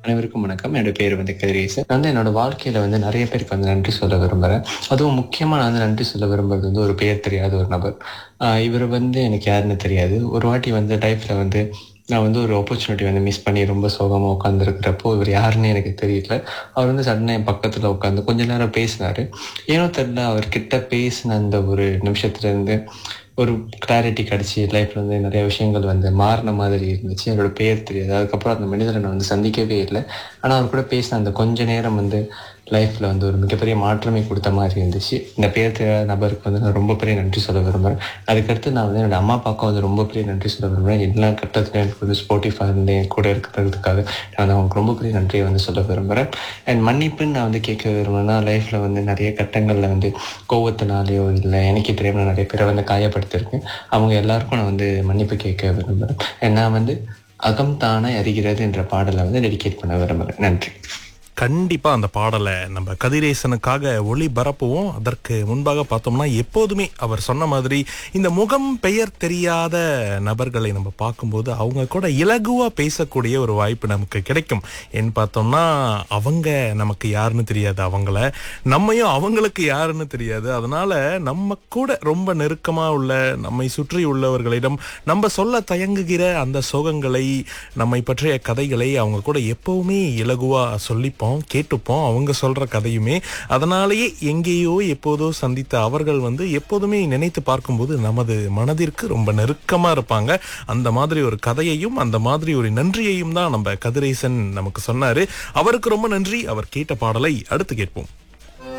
அனைவருக்கும் வணக்கம் என்னோட பேர் வந்து கதிரேசன் நான் வந்து என்னோட வாழ்க்கையில வந்து நிறைய பேருக்கு வந்து நன்றி சொல்ல விரும்புறேன் அதுவும் முக்கியமா நான் வந்து நன்றி சொல்ல விரும்புறது வந்து ஒரு பெயர் தெரியாத ஒரு நபர் ஆஹ் இவர் வந்து எனக்கு யாருன்னு தெரியாது ஒரு வாட்டி வந்து லைஃப்ல வந்து நான் வந்து ஒரு ஆப்பர்ச்சுனிட்டி வந்து மிஸ் பண்ணி ரொம்ப சோகமாக உட்காந்துருக்கிறப்போ இவர் யாருன்னு எனக்கு தெரியல அவர் வந்து சடனாக என் பக்கத்தில் உட்காந்து கொஞ்ச நேரம் பேசினாரு ஏனோ தெரியல அவர்கிட்ட பேசின அந்த ஒரு நிமிஷத்துல இருந்து ஒரு கிளாரிட்டி கிடச்சி லைஃப்ல வந்து நிறைய விஷயங்கள் வந்து மாறின மாதிரி இருந்துச்சு அவரோட பேர் தெரியாது அதுக்கப்புறம் அந்த மனிதரை நான் வந்து சந்திக்கவே இல்லை ஆனால் அவர் கூட பேசின அந்த கொஞ்ச நேரம் வந்து லைஃப்ல வந்து ஒரு மிகப்பெரிய மாற்றமே கொடுத்த மாதிரி இருந்துச்சு இந்த பேர் தெரியாத நபருக்கு வந்து நான் ரொம்ப பெரிய நன்றி சொல்ல விரும்புகிறேன் அதுக்கடுத்து நான் வந்து என்னோட அம்மா அப்பாவுக்கும் வந்து ரொம்ப பெரிய நன்றி சொல்ல விரும்புகிறேன் எல்லா கட்டத்துலையும் எனக்கு வந்து ஸ்போட்டிஃபை வந்து என் கூட இருக்கிறதுக்காக நான் வந்து அவங்களுக்கு ரொம்ப பெரிய நன்றியை வந்து சொல்ல விரும்புகிறேன் அண்ட் மன்னிப்புன்னு நான் வந்து கேட்க விரும்புகிறேன்னா லைஃப்ல வந்து நிறைய கட்டங்களில் வந்து கோவத்தினாலேயோ இல்லை எனக்கே தெரியாம நான் நிறைய பேரை வந்து காயப்படுத்திருக்கேன் அவங்க எல்லாருக்கும் நான் வந்து மன்னிப்பு கேட்க விரும்புகிறேன் And நான் வந்து அகம் தானே அறிகிறது என்ற பாடலை வந்து டெடிகேட் பண்ண விரும்புகிறேன் நன்றி கண்டிப்பா அந்த பாடலை நம்ம கதிரேசனுக்காக ஒளி பரப்புவோம் அதற்கு முன்பாக பார்த்தோம்னா எப்போதுமே அவர் சொன்ன மாதிரி இந்த முகம் பெயர் தெரியாத நபர்களை நம்ம பார்க்கும்போது அவங்க கூட இலகுவா பேசக்கூடிய ஒரு வாய்ப்பு நமக்கு கிடைக்கும் ஏன்னு பார்த்தோம்னா அவங்க நமக்கு யாருன்னு தெரியாது அவங்கள நம்மையும் அவங்களுக்கு யாருன்னு தெரியாது அதனால நம்ம கூட ரொம்ப நெருக்கமா உள்ள நம்மை சுற்றி உள்ளவர்களிடம் நம்ம சொல்ல தயங்குகிற அந்த சோகங்களை நம்மை பற்றிய கதைகளை அவங்க கூட எப்பவுமே இலகுவா சொல்லிப்போம் கேட்டுப்போம் அவங்க சொல்ற கதையுமே அதனாலேயே எங்கேயோ எப்போதோ சந்தித்த அவர்கள் வந்து எப்போதுமே நினைத்து பார்க்கும்போது நமது மனதிற்கு ரொம்ப நெருக்கமா இருப்பாங்க அந்த மாதிரி ஒரு கதையையும் அந்த மாதிரி ஒரு நன்றியையும் தான் நம்ம கதிரேசன் நமக்கு சொன்னாரு அவருக்கு ரொம்ப நன்றி அவர் கேட்ட பாடலை அடுத்து கேட்போம்